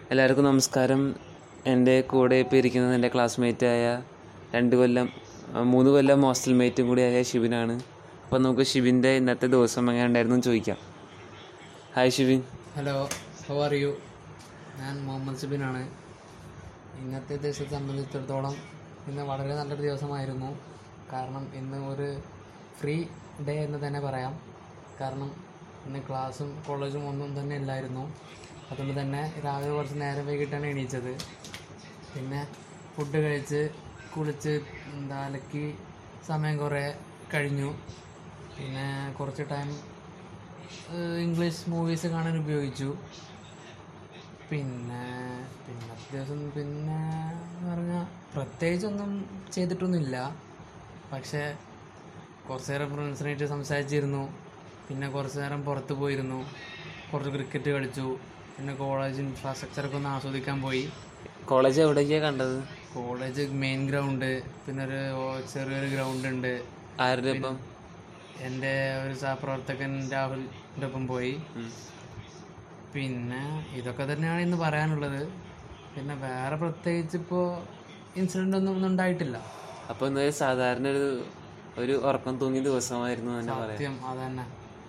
എല്ലാവർക്കും നമസ്കാരം എൻ്റെ കൂടെ ഇപ്പോൾ ഇരിക്കുന്നത് എൻ്റെ ക്ലാസ്മേറ്റായ രണ്ട് കൊല്ലം ആ, മൂന്ന് കൊല്ലം ഹോസ്റ്റൽ മേറ്റും കൂടിയായ ഷിബിനാണ് അപ്പോൾ നമുക്ക് ഷിബിൻ്റെ ഇന്നത്തെ ദിവസം എങ്ങനെ ഉണ്ടായിരുന്നു എന്ന് ചോദിക്കാം hi Shibin hello how are you ഞാൻ മുഹമ്മദ് സുബിനാണ് ഇന്നത്തെ ദിവസത്തെ സംബന്ധിച്ചിടത്തോളം ഇന്ന് വളരെ നല്ലൊരു ദിവസമായിരുന്നു കാരണം ഇന്ന് ഒരു ഫ്രീ ഡേ എന്ന് തന്നെ പറയാം കാരണം ഇന്ന് ക്ലാസ്സും കോളേജും ഒന്നും തന്നെ ഇല്ലായിരുന്നു അതുകൊണ്ട് തന്നെ രാവിലെ കുറച്ച് നേരം വൈകിട്ടാണ് എണീച്ചത് പിന്നെ ഫുഡ് കഴിച്ച് കുളിച്ച് എന്താ അലക്കി സമയം കുറേ കഴിഞ്ഞു പിന്നെ കുറച്ച് ടൈം ഏഹ് ഇംഗ്ലീഷ് മൂവീസ് കാണാൻ ഉപയോഗിച്ചു പിന്നെ പിന്നെ അത്യാവശ്യം പിന്നെ എന്ന് പറഞ്ഞാൽ പ്രത്യേകിച്ചൊന്നും ചെയ്തിട്ടൊന്നുമില്ല പക്ഷേ കുറച്ച് നേരം ഫ്രണ്ട്സിനായിട്ട് സംസാരിച്ചിരുന്നു പിന്നെ കുറച്ച് നേരം പുറത്ത് പോയിരുന്നു കുറച്ച് ക്രിക്കറ്റ് കളിച്ചു പിന്നെ കോളേജ് ഇൻഫ്രാസ്ട്രക്ചറൊക്കെ ഒന്ന് ആസ്വദിക്കാൻ പോയി കോളേജ് എവിടേക്കാണ് കണ്ടത് കോളേജ് മെയിൻ ഗ്രൗണ്ട് പിന്നെ ഒരു ചെറിയൊരു ഗ്രൗണ്ട് ഉണ്ട് ആരുടെ ഇപ്പം എൻ്റെ ഒരു സഹപ്രവർത്തകൻ രാഹുലിൻ്റെ ഒപ്പം പോയി ഉം. പിന്നെ ഇതൊക്കെ തന്നെയാണ് ഇന്ന് പറയാനുള്ളത് പിന്നെ വേറെ പ്രത്യേകിച്ച് ഇപ്പോൾ ഇൻസിഡൻ്റ് ഒന്നും ഒന്നും ഉണ്ടായിട്ടില്ല അപ്പോൾ ഇന്ന് സാധാരണ ഒരു ഒരു ഉറക്കം തൂങ്ങിയ ദിവസമായിരുന്നു എന്ന് തന്നെ പറയാം സത്യം അതന്നെ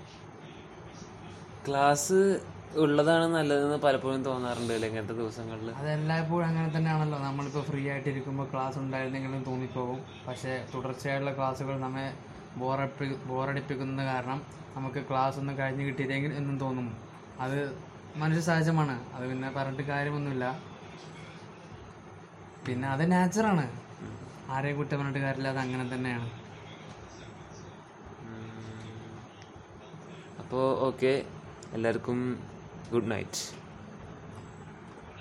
ക്ലാസ് ഉള്ളതാണ് നല്ലതെന്ന് പലപ്പോഴും തോന്നാറുണ്ട് അല്ലേ ഇങ്ങനത്തെ ദിവസങ്ങളിൽ അതെല്ലായ്പ്പോഴും അങ്ങനെ തന്നെയാണല്ലോ നമ്മളിപ്പോൾ ഫ്രീ ആയിട്ടിരിക്കുമ്പോൾ ക്ലാസ് ഉണ്ടായിരുന്നെങ്കിലും തോന്നിപ്പോകും പക്ഷേ തുടർച്ചയായുള്ള ക്ലാസ്സുകൾ നമ്മെ ബോറപ്പി ബോറടിപ്പിക്കുന്നത് കാരണം നമുക്ക് ക്ലാസ് ഒന്ന് കഴിഞ്ഞ് കിട്ടിയില്ലെങ്കിൽ എന്നും തോന്നും അത് മനുഷ്യ സഹജമാണ് അത് പിന്നെ പറഞ്ഞിട്ട് കാര്യമൊന്നുമില്ല പിന്നെ അത് നാച്ചറാണ് ആരെയും കുറ്റം പറഞ്ഞിട്ട് കാര്യമില്ല അത് അങ്ങനെ തന്നെയാണ് അപ്പോൾ ഓക്കെ എല്ലാവർക്കും ഗുഡ് നൈറ്റ്